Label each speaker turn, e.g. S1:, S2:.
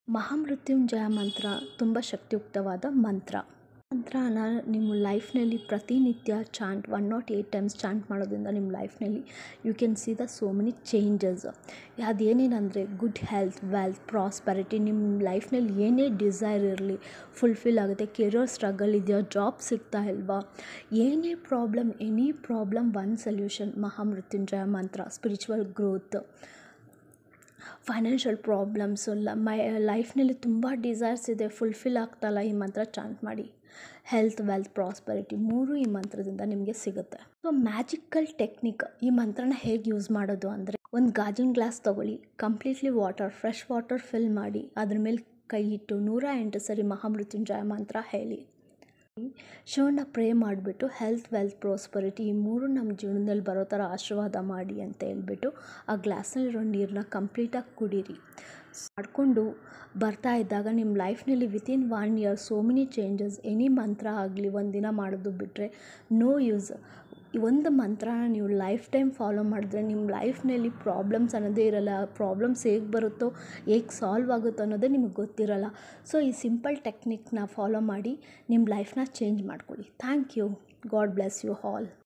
S1: ಮಹಾಮೃತ್ಯುಂಜಯ ಮಂತ್ರ ತುಂಬ ಶಕ್ತಿಯುಕ್ತವಾದ ಮಂತ್ರ ಮಂತ್ರನ ನಿಮ್ಮ ಲೈಫ್ನಲ್ಲಿ ಪ್ರತಿನಿತ್ಯ chant one nought eight times chant ಮಾಡೋದ್ರಿಂದ ನಿಮ್ಮ ಲೈಫ್ನಲ್ಲಿ you can see the so many changes ಅದೇನೇನೆಂದರೆ ಗುಡ್ ಹೆಲ್ತ್ ವೆಲ್ತ್ ಪ್ರಾಸ್ಪರಿಟಿ ನಿಮ್ಮ ಲೈಫ್ನಲ್ಲಿ ಏನೇ ಡಿಸೈರ್ ಇರಲಿ ಫುಲ್ಫಿಲ್ ಆಗುತ್ತೆ ಕೆರಿಯರ್ ಸ್ಟ್ರಗಲ್ ಇದೆಯಾ ಜಾಬ್ ಸಿಗ್ತಾ ಇಲ್ವಾ ಏನೇ problem any problem one solution Mahamrityunjaya Mantra spiritual growth financial problems ಲ ಮೈ ಲೈಫ್ನಲ್ಲಿ ತುಂಬ ಡಿಸೈರ್ಸ್ ಇದೆ ಫುಲ್ಫಿಲ್ ಆಗ್ತಾಯಿಲ್ಲ ಈ ಮಂತ್ರ ಚಾಂಟ್ ಮಾಡಿ ಹೆಲ್ತ್ ವೆಲ್ತ್ ಪ್ರಾಸ್ಪರಿಟಿ ಮೂರು ಈ ಮಂತ್ರದಿಂದ ನಿಮಗೆ ಸಿಗುತ್ತೆ ಸೊ ಮ್ಯಾಜಿಕಲ್ ಟೆಕ್ನಿಕ್ ಈ ಮಂತ್ರನ ಹೇಗೆ ಯೂಸ್ ಮಾಡೋದು ಅಂದರೆ ಒಂದು ಗಾಜಿನ ಗ್ಲಾಸ್ ತೊಗೊಳ್ಳಿ completely water fresh water fill ಮಾಡಿ ಅದ್ರ ಮೇಲೆ ಕೈ ಇಟ್ಟು ನೂರ ಎಂಟು ಸರಿ ಮಹಾಮೃತ್ಯುಂಜಯ ಮಂತ್ರ ಹೇಳಿ ಶಿವಣ್ಣ ಪ್ರೇ ಮಾಡಿಬಿಟ್ಟು ಹೆಲ್ತ್ ವೆಲ್ತ್ ಪ್ರಾಸ್ಪರಿಟಿ ಈ ಮೂರು ನಮ್ಮ ಜೀವನದಲ್ಲಿ ಬರೋ ಥರ ಆಶೀರ್ವಾದ ಮಾಡಿ ಅಂತ ಹೇಳ್ಬಿಟ್ಟು ಆ ಗ್ಲಾಸ್ನಲ್ಲಿರೋ ನೀರನ್ನ ಕಂಪ್ಲೀಟಾಗಿ ಕುಡೀರಿ ಮಾಡಿಕೊಂಡು ಬರ್ತಾ ಇದ್ದಾಗ ನಿಮ್ಮ ಲೈಫ್ನಲ್ಲಿ within one year so many changes any mantra ಆಗಲಿ ಒಂದಿನ ಮಾಡೋದು ಬಿಟ್ಟರೆ ನೋ ಯೂಸ್ ಈ ಒಂದು ಮಂತ್ರನ ನೀವು ಲೈಫ್ ಟೈಮ್ ಫಾಲೋ ಮಾಡಿದ್ರೆ ನಿಮ್ಮ ಲೈಫ್ನಲ್ಲಿ ಪ್ರಾಬ್ಲಮ್ಸ್ ಅನ್ನೋದೇ ಇರಲ್ಲ ಪ್ರಾಬ್ಲಮ್ಸ್ ಹೇಗೆ ಬರುತ್ತೋ ಹೇಗೆ ಸಾಲ್ವ್ ಆಗುತ್ತೋ ಅನ್ನೋದೇ ನಿಮಗೆ ಗೊತ್ತಿರಲ್ಲ ಸೊ ಈ ಸಿಂಪಲ್ ಟೆಕ್ನಿಕ್ನ ಫಾಲೋ ಮಾಡಿ ನಿಮ್ಮ ಲೈಫ್ನ ಚೇಂಜ್ ಮಾಡ್ಕೊಳ್ಳಿ thank you God bless you all